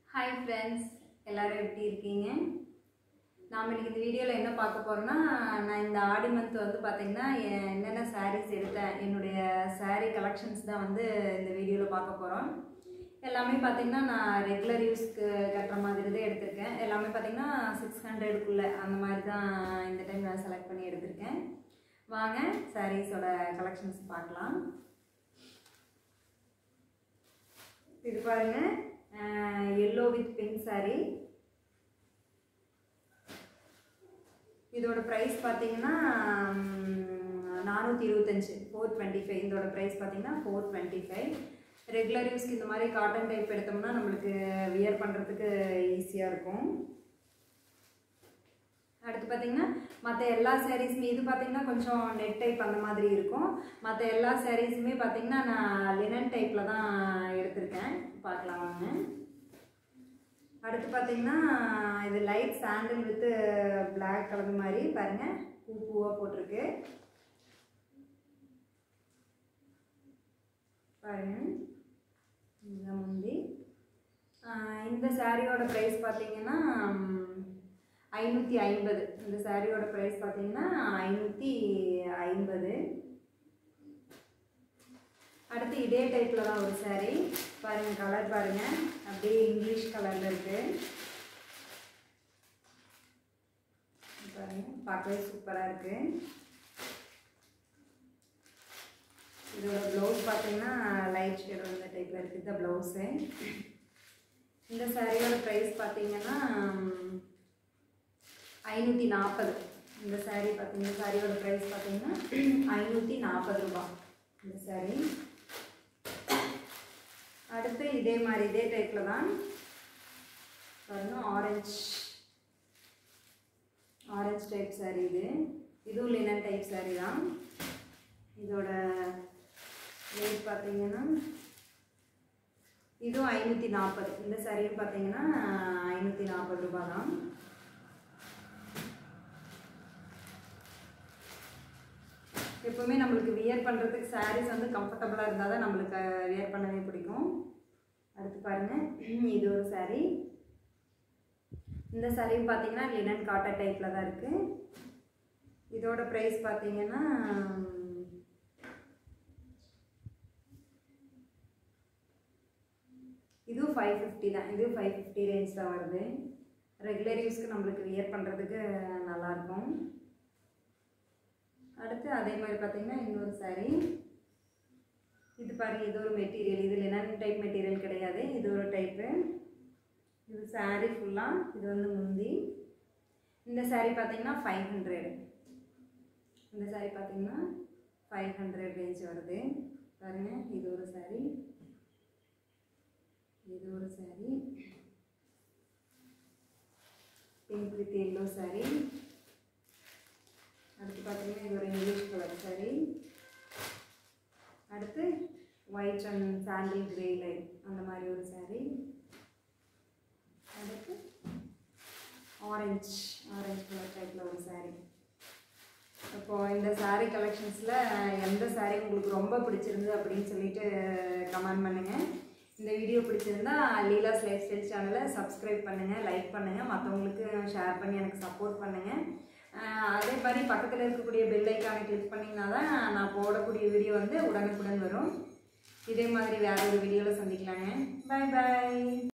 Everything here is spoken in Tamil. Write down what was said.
ஹாய் ஃப்ரெண்ட்ஸ் எல்லாரும் எப்படி இருக்கீங்க நாம் இன்னைக்கு இந்த வீடியோவில் என்ன பார்க்க போகிறோன்னா நான் இந்த ஆடி மந்த் வந்து பார்த்திங்கன்னா எ- என்னென்ன சாரீஸ் எடுத்தேன் என்னுடைய saree கலெக்ஷன்ஸ் தான் வந்து இந்த வீடியோவில் பார்க்க போகிறோம் எல்லாமே பார்த்திங்கன்னா நான் ரெகுலர் யூஸ்க்கு கட்டுற மாதிரி தான் எடுத்திருக்கேன் எல்லாமே பார்த்திங்கன்னா சிக்ஸ் ஹண்ட்ரடுக்குள்ளே அந்த மாதிரி தான் இந்த டைம் நான் செலக்ட் பண்ணி எடுத்திருக்கேன் வாங்க சாரீஸோட கலெக்ஷன்ஸ் பார்க்கலாம் இது பாருங்க எல்லோ வித் பிங்க் saree இதோட ப்ரைஸ் பார்த்தீங்கன்னா நானூற்றி இருபத்தஞ்சு ஃபோர் டுவெண்ட்டி ஃபைவ் இதோட ப்ரைஸ் பார்த்தீங்கன்னா ஃபோர் டுவெண்ட்டி ஃபைவ் ரெகுலர் யூஸ்க்கு இந்த மாதிரி காட்டன் டைப் எடுத்தோம்னா நம்மளுக்கு வியர் பண்ணுறதுக்கு ஈஸியாக இருக்கும் அடுத்து பார்த்தீங்கன்னா மற்ற எல்லா சாரீஸுமே இது பார்த்தீங்கன்னா கொஞ்சம் நெட் டைப் அந்த மாதிரி இருக்கும் மற்ற எல்லா சாரீஸுமே பார்த்தீங்கன்னா நான் லினன் டைப்பில் தான் எடுத்திருக்கேன் பார்க்கலாம் வாங்க அடுத்து பார்த்தீங்கன்னா இது light sandal with Black colour மாதிரி பாருங்க பூ பூவாக போட்டிருக்கு பாருங்க இதுதான் முந்தி ஆஹ் இந்த சாரியோட ப்ரைஸ் பார்த்தீங்கன்னா ஐநூற்றி ஐம்பது இந்த சாரியோட ப்ரைஸ் பார்த்தீங்கன்னா ஐநூற்றி ஐம்பது அடுத்து இதே டைப்பில் தான் ஒரு saree பாருங்க கலர் பாருங்க அப்படியே இங்கிலீஷ் கலரில் இருக்கு பாருங்க பார்க்கவே சூப்பராக இருக்கு இதோட ப்ளவுஸ் பார்த்தீங்கன்னா லைட் ஷேட் இந்த டைப்பில் இருக்குது இந்த ப்ளவுஸு இந்த சாரியோட ப்ரைஸ் பார்த்தீங்கன்னா ஐநூற்றி நாற்பது இந்த saree பார்த்தீங்க இந்த சாரியோட ப்ரைஸ் பார்த்தீங்கன்னா ஐநூற்றி நாற்பது ரூபாய் இந்த saree அடுத்து இதே மாதிரி இதே டைப்பில் தான் பாருங்க ஆரஞ்சு ஆரஞ்சு டைப் saree இது இதுவும் லினன் டைப் saree தான் இதோட ரேட் பார்த்தீங்கன்னா இதுவும் ஐநூற்றி நாற்பது இந்த சாரியும் பார்த்தீங்கன்னா ஐநூற்றி நாற்பது ரூபாய் தான் எப்பவுமே நம்மளுக்கு வியர் பண்ணுறதுக்கு சாரீஸ் வந்து கம்ஃபர்டபுளாக இருந்தால் தான் நம்மளுக்கு வியர் பண்ணவே பிடிக்கும் அடுத்து பாருங்க இது ஒரு saree இந்த சாரியும் பார்த்தீங்கன்னா லினன் காட்டன் டைப்பில் தான் இருக்குது இதோட ப்ரைஸ் பார்த்தீங்கன்னா இதுவும் ஃபைவ் ஃபிஃப்டி தான் இது ஃபைவ் ஃபிஃப்டி ரேஞ்ச் தான் வருது ரெகுலர் யூஸ்க்கு நம்மளுக்கு வியர் பண்ணுறதுக்கு நல்லாயிருக்கும் அடுத்து அதே மாதிரி பார்த்தீங்கன்னா இன்னொரு saree இது பாருங்க இது ஒரு மெட்டீரியல் இது லினன் டைப் மெட்டீரியல் கிடையாது இது ஒரு டைப்பு இது saree ஃபுல்லாக இது வந்து முந்தி இந்த saree பார்த்தீங்கன்னா ஃபைவ் ஹண்ட்ரட் இந்த saree பார்த்தீங்கன்னா ஃபைவ் ஹண்ட்ரட் ரேஞ்ச் வருது பாருங்க இது ஒரு saree இது ஒரு saree pink with yellow saree அடுத்து பார்த்தீங்கன்னா இது ஒரு இங்கிலீஷ் கலர் saree அடுத்து white and sandal grey light அந்த மாதிரி ஒரு saree அடுத்து ஆரஞ்சு ஆரஞ்சு கலர் டைப்பில் ஒரு saree இப்போ இந்த saree கலெக்ஷன்ஸில் எந்த saree உங்களுக்கு ரொம்ப பிடிச்சிருந்து அப்படின்னு சொல்லிட்டு கமெண்ட் பண்ணுங்கள் இந்த வீடியோ பிடிச்சிருந்தா லீலாஸ் லைஃப் ஸ்டைல் சேனலை சப்ஸ்கிரைப் பண்ணுங்கள் லைக் பண்ணுங்கள் மற்றவங்களுக்கு ஷேர் பண்ணி எனக்கு சப்போர்ட் பண்ணுங்கள் அதே மாதிரி பக்கத்தில் இருக்கக்கூடிய பெல் ஐக்கானை கிளிக் பண்ணிங்கன்னா தான் நான் போடக்கூடிய வீடியோ வந்து உடனுக்குடன் வரும் இதே மாதிரி வேற ஒரு வீடியோவில் சந்திக்கலாங்க பை பை